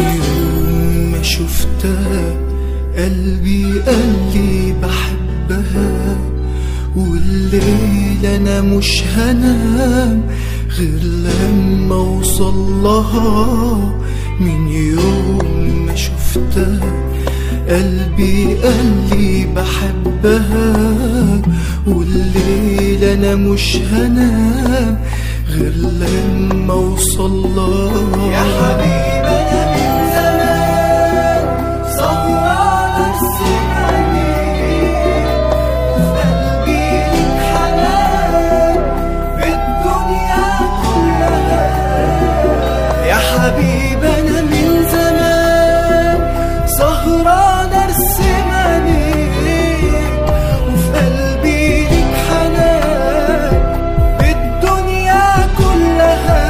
يوم ما شفتها قلبي قال لي بحبها والليل انا مش هنام غير لما اوصل لها من يوم ما شفتها قلبي قال لي بحبها والليل انا مش هنام غير لما اوصل لها يا حبيبي انا من زمان سهران السناني قلبي لك حنان بالدنيا كلها يا حبيبي انا من زمان سهران ارسم عينيك وفي قلبي لك حنان بالدنيا كلها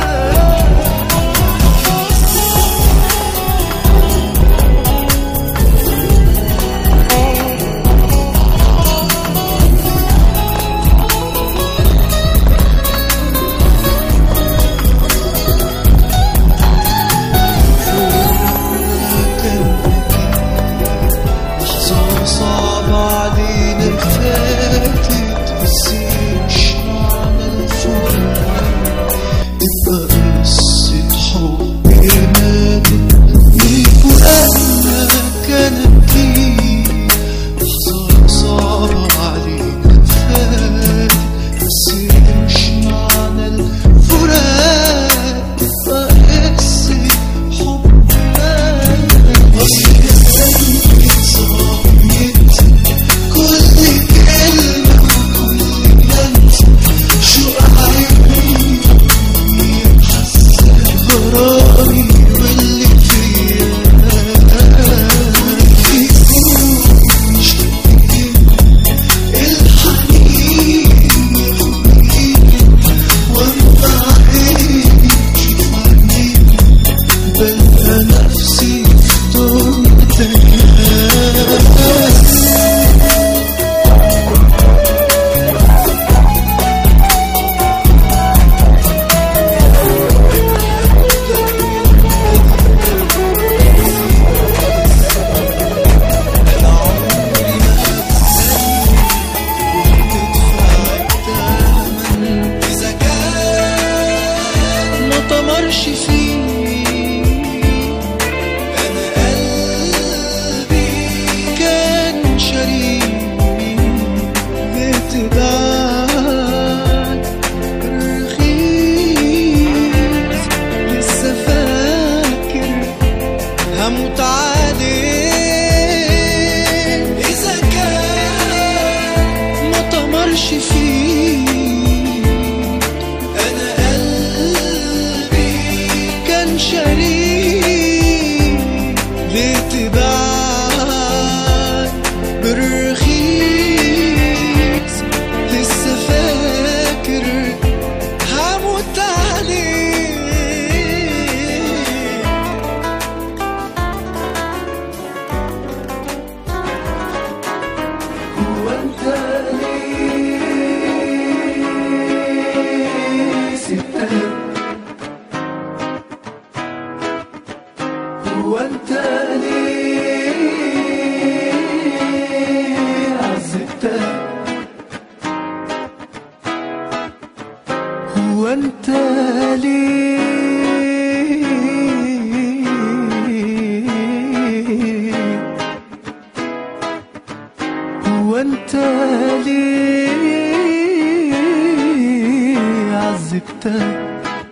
لحظة صعبة علينا فاتت بس مش معنى الفراق تبقى قصة حب ماتت ليك وأنا كانت ليك لحظة صعبة علينا فاتت بس مش معنى الفراق تبقى قصة حب ماتت أصل كل كلمة وكل لمسة شو عيبني حاسة غرامي واللي فيا يكون مش الحنين ياخدني وانت عيني شوف عينيك بلقى نفسي في دنيتك إذا كان ما طمرش فيه أنا قلبي كان شريك بتبعت رخيص لسه فاكر هموت عليه إذا كان ما طمرش فيه أنا قلبي كان شريك لتبعت بالرخيص لسه فاكر هموت عليه هو انت ليه سبتها هو انت ليه عذبتها هو انت ليه هو انت ليه عذبتها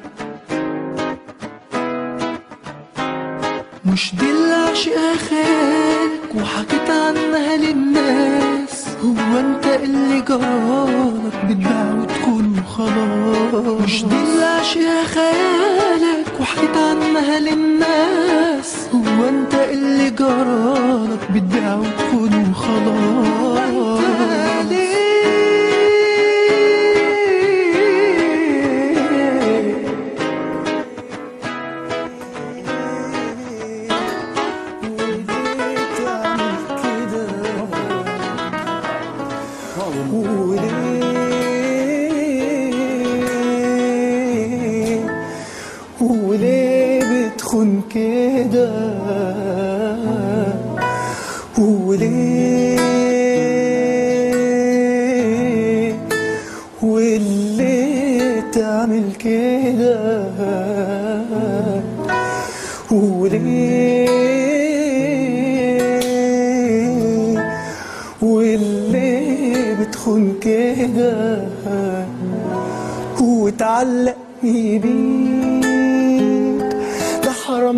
مش دي اللي عشقها خالك وحكيت عنها للناس هو انت اللي جرالك بتباع وتكون وخلاص مش دي اللي عشقها خيالك وحكيت عنها للناس هو انت اللي جرالك بتباع وتكون وخلاص وليه وليه بتخون كده كده وليه واللي تعمل كده وليه واللي بتخون كده وتعلقني بيك ده حرام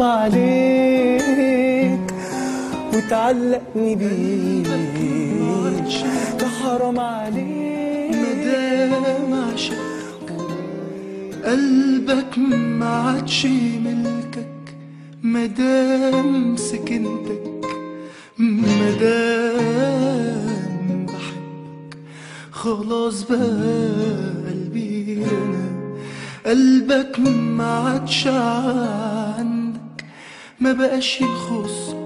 عليك وتعلقني بيك ده حرام عليك مدام عشق قلبك ما عادش ملكك مدام سكنتك مدام بحبك خلاص بقى قلبي انا قلبك ما عادش عندك ما بقاش يخصك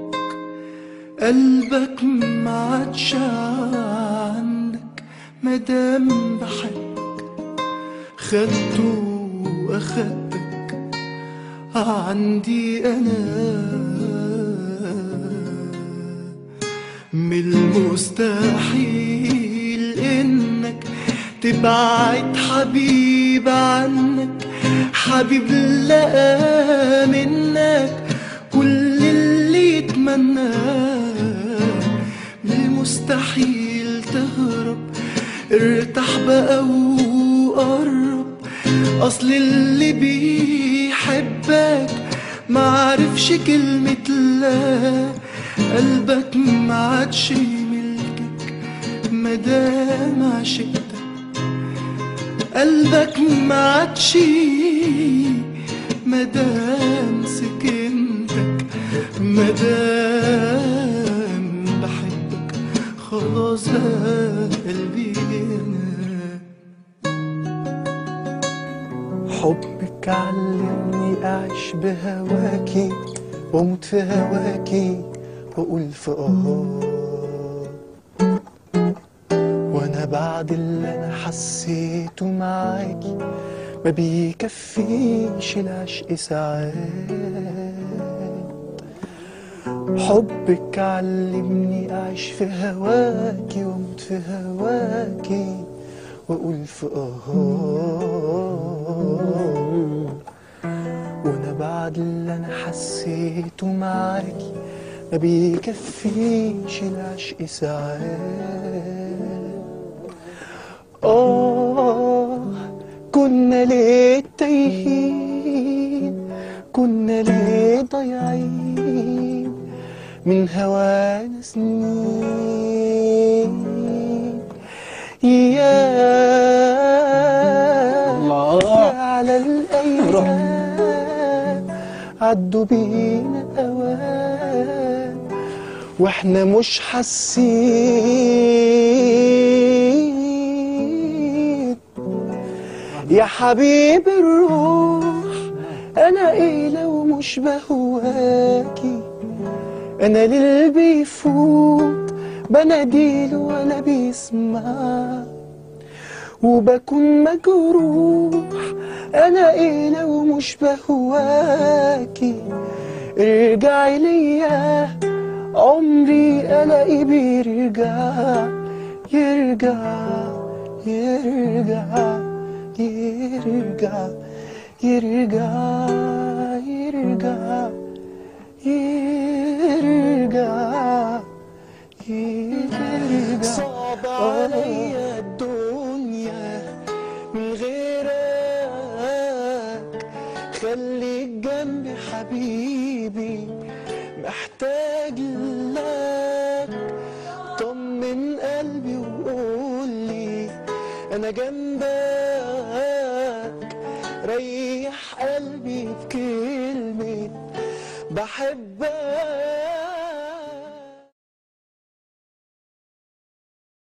قلبك ما عادش عندك مادام بحبك خدته واخدتك عندي انا من المستحيل انك تبعد حبيب عنك حبيب لقى منك كل اللي يتمناه من المستحيل تهرب ارتاح بقى وقرب اصل اللي بيحبك معرفش كلمة لا قلبك معادش ملكك مدام عشقتك قلبك معادش مدام سكنتك مدام بحبك خلاص بقى قلبي انا حبك علمني أعيش بهواكي وأموت في هواكي وأقول في آه وأنا بعد اللي أنا حسيته معاكي ما بيكفيش العشق ساعات حبك علمني أعيش في هواكي وأموت في هواكي وأقول في آه وأنا بعد اللي أنا حسيته معاكي ما بيكفيش العشق ساعات آه كنا ليه تايهين كنا ليه ضايعين من هوانا سنين يا الله. على الأيام عدوا بينا أوان واحنا مش حاسين يا حبيب الروح انا ايه لو مش بهواكي انا للي بيفوت بناديله ولا بيسمع وبكون مجروح انا ايه لو مش بهواكي ارجعي ليا عمري الاقي بيرجع يرجع يرجع يرجع يرجع يرجع يرجع يرجع صعب عليا الدنيا من غيرك خليك جنبي حبيبي محتاج لك طمن قلبي وقول لي انا جنبك ريح قلبي بكلمة بحبك